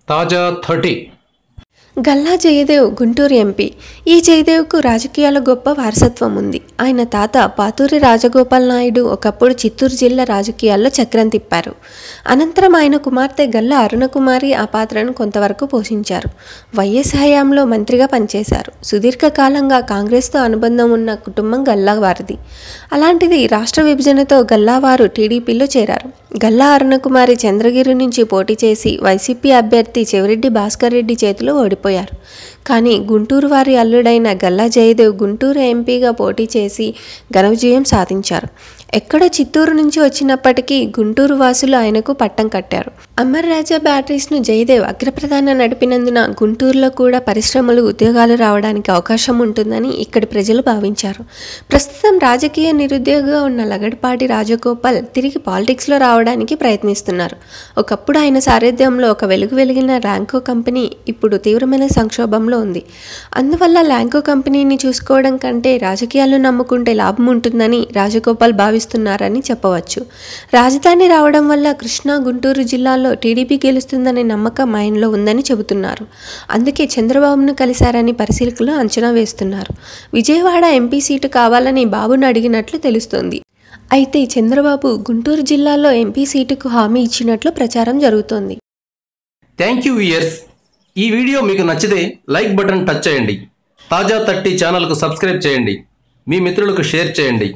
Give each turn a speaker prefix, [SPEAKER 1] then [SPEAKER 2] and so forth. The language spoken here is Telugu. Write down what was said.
[SPEAKER 1] తాజా థర్టీ
[SPEAKER 2] గల్లా జయదేవ్ గుంటూరు ఎంపీ ఈ జయదేవ్కు రాజకీయాల గొప్ప వారసత్వం ఉంది ఆయన తాత పాతూరి రాజగోపాల్ నాయుడు ఒకప్పుడు చిత్తూరు జిల్లా రాజకీయాల్లో చక్రం తిప్పారు అనంతరం ఆయన కుమార్తె గల్లా అరుణకుమారి ఆ పాత్రను కొంతవరకు పోషించారు వైఎస్ హయాంలో మంత్రిగా పనిచేశారు సుదీర్ఘకాలంగా కాంగ్రెస్తో అనుబంధం ఉన్న కుటుంబం గల్లా వారిది అలాంటిది రాష్ట్ర విభజనతో గల్లా వారు టీడీపీలో చేరారు గల్లా అరుణకుమారి చంద్రగిరి నుంచి పోటీ చేసి వైసీపీ అభ్యర్థి చెవిరెడ్డి భాస్కర్ రెడ్డి చేతిలో ఓడిపోయారు కానీ గుంటూరు వారి అల్లుడైన గల్లా జయదేవ్ గుంటూరు ఎంపీగా పోటీ చేసి ఘన విజయం సాధించారు ఎక్కడో చిత్తూరు నుంచి వచ్చినప్పటికీ గుంటూరు వాసులు ఆయనకు పట్టం కట్టారు అమర్ రాజా బ్యాటరీస్ను జయదేవ్ అగ్రప్రధాన నడిపినందున గుంటూరులో కూడా పరిశ్రమలు ఉద్యోగాలు రావడానికి అవకాశం ఉంటుందని ఇక్కడి ప్రజలు భావించారు ప్రస్తుతం రాజకీయ నిరుద్యోగిగా ఉన్న లగడపాటి రాజగోపాల్ తిరిగి పాలిటిక్స్లో రావడానికి ప్రయత్నిస్తున్నారు ఒకప్పుడు ఆయన సారథ్యంలో ఒక వెలుగు వెలిగిన ర్యాంకో కంపెనీ ఇప్పుడు తీవ్రమైన సంక్షోభంలో ఉంది అందువల్ల ల్యాంకో కంపెనీని చూసుకోవడం కంటే రాజకీయాలు నమ్ముకుంటే లాభం ఉంటుందని రాజగోపాల్ భావిస్తున్నారని చెప్పవచ్చు రాజధాని రావడం వల్ల కృష్ణా గుంటూరు జిల్లాల్లో టీడీపీ గెలుస్తుందనే నమ్మకం ఆయనలో ఉందని చెబుతున్నారు అందుకే చంద్రబాబును కలిశారని పరిశీలకులు అంచనా వేస్తున్నారు విజయవాడ ఎంపీ సీటు కావాలని బాబును అడిగినట్లు తెలుస్తోంది అయితే చంద్రబాబు గుంటూరు జిల్లాలో ఎంపీ సీటుకు హామీ ఇచ్చినట్లు ప్రచారం జరుగుతోంది
[SPEAKER 1] థ్యాంక్ యూ ఇయర్స్ ఈ వీడియో మీకు నచ్చితే లైక్ బటన్ టచ్ చేయండి తాజా థర్టీ ఛానల్కు సబ్స్క్రైబ్ చేయండి మీ మిత్రులకు షేర్ చేయండి